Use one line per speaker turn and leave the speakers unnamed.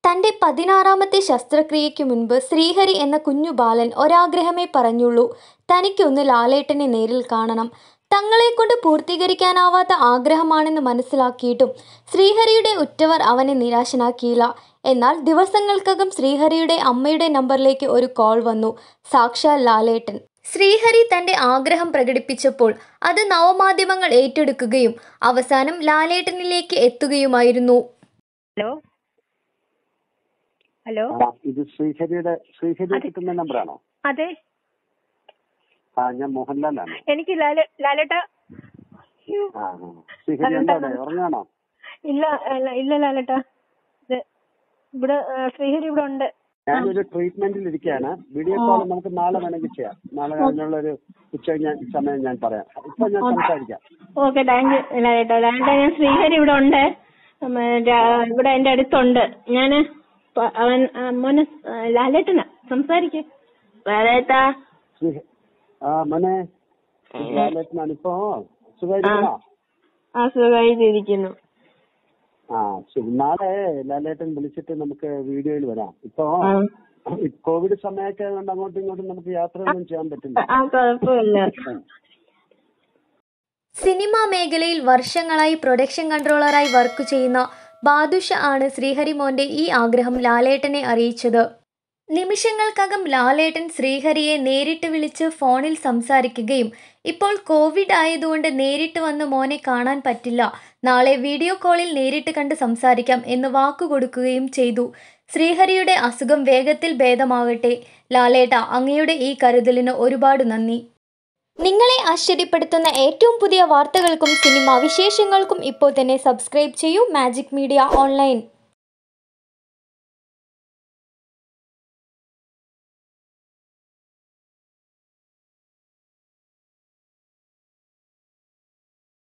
തന്റെ പതിനാറാമത്തെ ശസ്ത്രക്രിയയ്ക്കു മുൻപ് ശ്രീഹരി എന്ന കുഞ്ഞു ബാലൻ ഒരാഗ്രഹമേ പറഞ്ഞുള്ളൂ തനിക്കൊന്ന് ലാലേട്ടനെ നേരിൽ കാണണം തങ്ങളെക്കൊണ്ട് പൂർത്തീകരിക്കാനാവാത്ത ആഗ്രഹമാണെന്ന് മനസ്സിലാക്കിയിട്ടും ശ്രീഹരിയുടെ ഉറ്റവർ അവനെ നിരാശനാക്കിയില്ല എന്നാൽ ദിവസങ്ങൾക്കകം ശ്രീഹരിയുടെ അമ്മയുടെ നമ്പറിലേക്ക് ഒരു കോൾ വന്നു സാക്ഷാൽ ലാലേട്ടൻ ശ്രീഹരി തന്റെ ആഗ്രഹം പ്രകടിപ്പിച്ചപ്പോൾ അത് നവമാധ്യമങ്ങൾ ഏറ്റെടുക്കുകയും അവസാനം ലാലേട്ടനിലേക്ക് എത്തുകയുമായിരുന്നു
ഹലോ ഹലോ
ആ, ഇത് ശ്രീഹരിയുടെ ശ്രീഹരി കിട്ടുന്ന നമ്പറാണോ
അതെ
ആ ഞാൻ മോഹൻലാലാണ്
എനിക്ക് ലാല ലാലേട്ട അയ്യോ.
ആ ആ. ശ്രീഹരി എന്താണ് ഉറങ്ങാണോ
ഇല്ല അല്ല, ഇല്ല ലാലേട്ട ഇത് ഇവിടെ ആ, ശ്രീഹരി ഇവിടെ ഉണ്ട്
ഞാനൊരു ട്രീറ്റ്മെന്റിൽ ഇരിക്കുകയാണ് വീഡിയോ കോൾ നമുക്ക് നാളെ വേണമെങ്കിൽ ചെയ്യാം നാളെ അതിനുള്ള ഒരു ഉച്ച കഴിഞ്ഞ സമയം ഞാൻ പറയാം ഇപ്പൊ ഞാൻ സംസാരിക്കാം
ഓക്കെ താങ്ക് യു ലാലേട്ട ലാലേട്ട ഞാൻ ശ്രീഹരി ഇവിടെ ഉണ്ട് ഉം, രാ- ഇവിടെ എന്റെ അടുത്തുണ്ട് ഞാന് പ- അവൻ ആ, മോനെ ആ, ലാലേട്ടനാ സംസാരിക്കേ ലാലേട്ടാ
ശ്രീ ആ മോനെ ലാലേട്ടനാണ് ഇപ്പൊ സുഖമായിരിക്കണോ
ആ സുഖമായിട്ടിരിക്കുന്നു
ആ ശരി നാളെ ലാലേട്ടൻ വിളിച്ചിട്ട് നമുക്ക് വീഡിയോയിൽ വരാം ഇപ്പൊ ഈ കോവിഡ് സമയമൊക്കെ ആയതുകൊണ്ട് അങ്ങോട്ടും ഇങ്ങോട്ടും നമുക്ക് യാത്രയൊന്നും ചെയ്യാൻ പറ്റില്ല
ആ കുഴപ്പമില്ല
സിനിമാ മേഖലയിൽ വർഷങ്ങളായി പ്രൊഡക്ഷൻ കൺട്രോളറായി വർക്ക് ചെയ്യുന്ന ബാദുഷ ആണ് ശ്രീഹരിമോന്റെ ഈ ആഗ്രഹം ലാലേട്ടനെ അറിയിച്ചത് നിമിഷങ്ങൾക്കകം ലാലേട്ടൻ ശ്രീഹരിയെ നേരിട്ട് വിളിച്ച് ഫോണിൽ സംസാരിക്കുകയും ഇപ്പോൾ കോവിഡ് ആയതുകൊണ്ട് നേരിട്ട് വന്ന് മോനെ കാണാൻ പറ്റില്ല നാളെ വീഡിയോ കോളിൽ നേരിട്ട് കണ്ട് സംസാരിക്കാം എന്ന് വാക്കു കൊടുക്കുകയും ചെയ്തു ശ്രീഹരിയുടെ അസുഖം വേഗത്തിൽ ഭേദമാകട്ടെ ലാലേട്ട അങ്ങയുടെ ഈ കരുതലിന് ഒരുപാട് നന്ദി നിങ്ങളെ ആശ്ചര്യപ്പെടുത്തുന്ന ഏറ്റവും പുതിയ വാർത്തകൾക്കും സിനിമാ വിശേഷങ്ങൾക്കും ഇപ്പോൾ തന്നെ സബ്സ്ക്രൈബ് ചെയ്യൂ മാജിക് മീഡിയ ഓൺലൈൻ